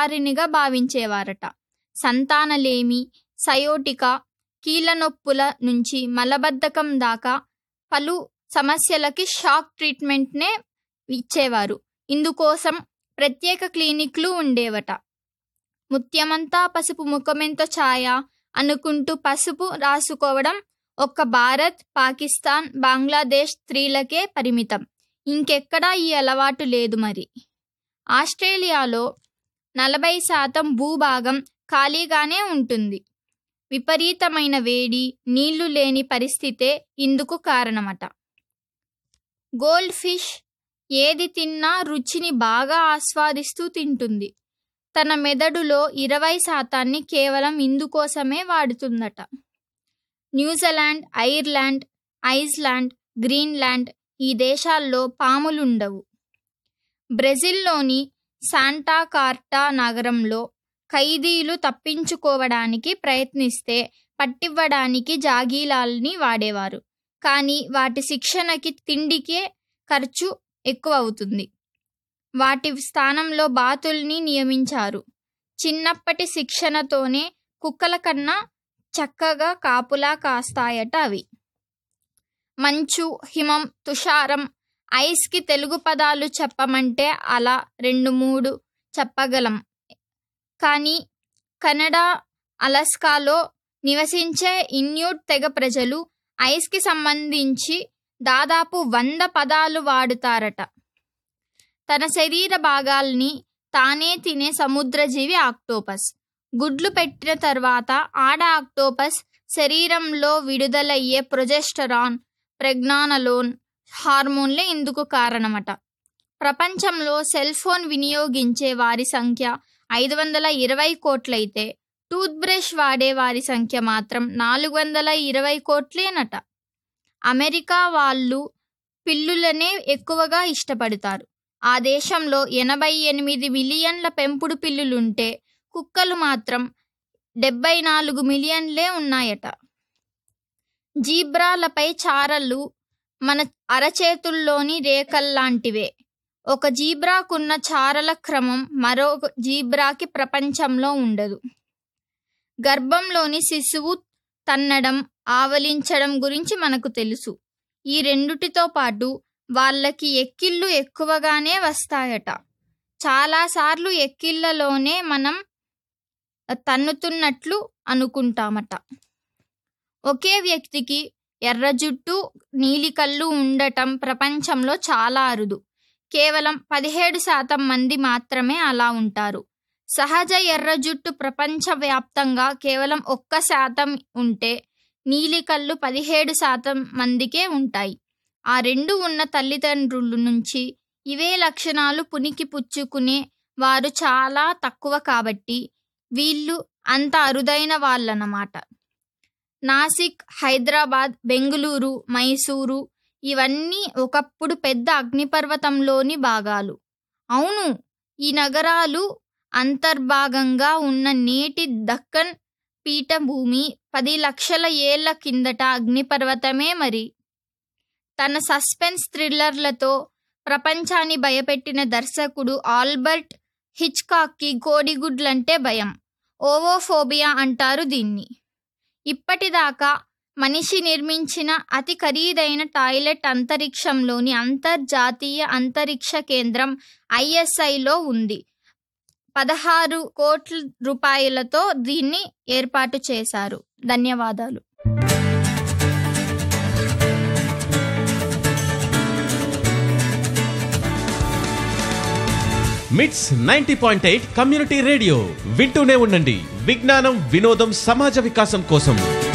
నివారణగా భావించేవారట సంతానలేమి సయోటిక కీళ్ళనొప్పుల నుంచి మలబద్ధకం దాకా పలు సమస్యలకి షాక్ ట్రీట్మెంట్నే ఇచ్చేవారు ఇందుకోసం ప్రత్యేక క్లినిక్లు ఉండేవట ముత్యమంతా పసుపు ముఖమెంతో ఛాయ అనుకుంటూ పసుపు రాసుకోవడం ఒక్క భారత్ పాకిస్తాన్ బంగ్లాదేశ్ స్త్రీలకే పరిమితం ఇంకెక్కడా ఈ అలవాటు లేదు మరి ఆస్ట్రేలియాలో నలభై శాతం భూభాగం ఖాళీగానే ఉంటుంది విపరీతమైన వేడి నీళ్లు లేని పరిస్థితే ఇందుకు కారణమట గోల్డ్ ఫిష్ ఏది తిన్నా రుచిని బాగా ఆస్వాదిస్తూ తింటుంది తన మెదడులో ఇరవై శాతాన్ని కేవలం ఇందుకోసమే వాడుతుందట న్యూజిలాండ్ ఐర్లాండ్ ఐస్లాండ్ గ్రీన్లాండ్ ఈ దేశాల్లో పాములుండవు బ్రెజిల్లోని శాంటా కార్టా నగరంలో ఖైదీలు తప్పించుకోవడానికి ప్రయత్నిస్తే పట్టివ్వడానికి జాగీలాల్ని వాడేవారు కానీ వాటి శిక్షణకి తిండికే ఖర్చు ఎక్కువ అవుతుంది వాటి స్థానంలో బాతుల్ని నియమించారు చిన్నప్పటి శిక్షణతోనే కుక్కల కన్నా చక్కగా కాపులా కాస్తాయట అవి మంచు హిమం తుషారం ఐస్కి తెలుగు పదాలు చెప్పమంటే అలా రెండు మూడు చెప్పగలం కానీ కెనడా అలస్కాలో నివసించే ఇన్యూట్ తెగ ప్రజలు ఐస్కి సంబంధించి దాదాపు వంద పదాలు వాడుతారట తన శరీర భాగాల్ని తానే తినే సముద్రజీవి ఆక్టోపస్ గుడ్లు పెట్టిన తర్వాత ఆడ ఆక్టోపస్ శరీరంలో విడుదలయ్యే ప్రొజెస్టరాన్ ప్రెగ్నానలోన్ హార్మోన్లే ఇందుకు కారణమట ప్రపంచంలో సెల్ ఫోన్ వినియోగించే వారి సంఖ్య ఐదు వందల ఇరవై కోట్లయితే టూత్ బ్రష్ వాడే వారి సంఖ్య మాత్రం నాలుగు వందల ఇరవై కోట్లేనట అమెరికా వాళ్ళు పిల్లులనే ఎక్కువగా ఇష్టపడతారు ఆ దేశంలో ఎనభై ఎనిమిది మిలియన్ల పెంపుడు పిల్లులుంటే కుక్కలు మాత్రం డెబ్బై నాలుగు మిలియన్లే ఉన్నాయట జీబ్రాలపై చారలు మన అరచేతుల్లోని రేఖల్లాంటివే ఒక జీబ్రాకున్న చారల క్రమం మరో జీబ్రాకి ప్రపంచంలో ఉండదు గర్భంలోని శిశువు తన్నడం ఆవలించడం గురించి మనకు తెలుసు ఈ రెండుటితో పాటు వాళ్ళకి ఎక్కిళ్ళు ఎక్కువగానే వస్తాయట చాలాసార్లు ఎక్కిళ్ళలోనే మనం తన్నుతున్నట్లు అనుకుంటామట ఒకే వ్యక్తికి ఎర్ర జుట్టు నీలి కళ్ళు ఉండటం ప్రపంచంలో చాలా అరుదు కేవలం పదిహేడు శాతం మంది మాత్రమే అలా ఉంటారు సహజ ఎర్ర జుట్టు ప్రపంచవ్యాప్తంగా కేవలం ఒక్క శాతం ఉంటే నీలి కళ్ళు పదిహేడు శాతం మందికే ఉంటాయి ఆ రెండు ఉన్న తల్లిదండ్రుల నుంచి ఇవే లక్షణాలు పునికి పుచ్చుకునే వారు చాలా తక్కువ కాబట్టి వీళ్ళు అంత అరుదైన వాళ్ళనమాట నాసిక్ హైదరాబాద్ బెంగుళూరు మైసూరు ఇవన్నీ ఒకప్పుడు పెద్ద అగ్నిపర్వతంలోని భాగాలు అవును ఈ నగరాలు అంతర్భాగంగా ఉన్న నేటి దక్కన్ పీఠభూమి పది లక్షల ఏళ్ల కిందట అగ్నిపర్వతమే మరి తన సస్పెన్స్ థ్రిల్లర్లతో ప్రపంచాన్ని భయపెట్టిన దర్శకుడు ఆల్బర్ట్ హిచ్కాక్కి కోడిగుడ్లంటే భయం ఓవోఫోబియా అంటారు దీన్ని ఇప్పటిదాకా మనిషి నిర్మించిన అతి ఖరీదైన టాయిలెట్ అంతరిక్షంలోని అంతర్జాతీయ అంతరిక్ష కేంద్రం ఐఎస్ఐలో ఉంది పదహారు కోట్ల రూపాయలతో దీన్ని ఏర్పాటు చేశారు ధన్యవాదాలు MITS ninety point eight community radio వింటూనే ఉండండి విజ్ఞానం వినోదం సమాజ వికాసం కోసం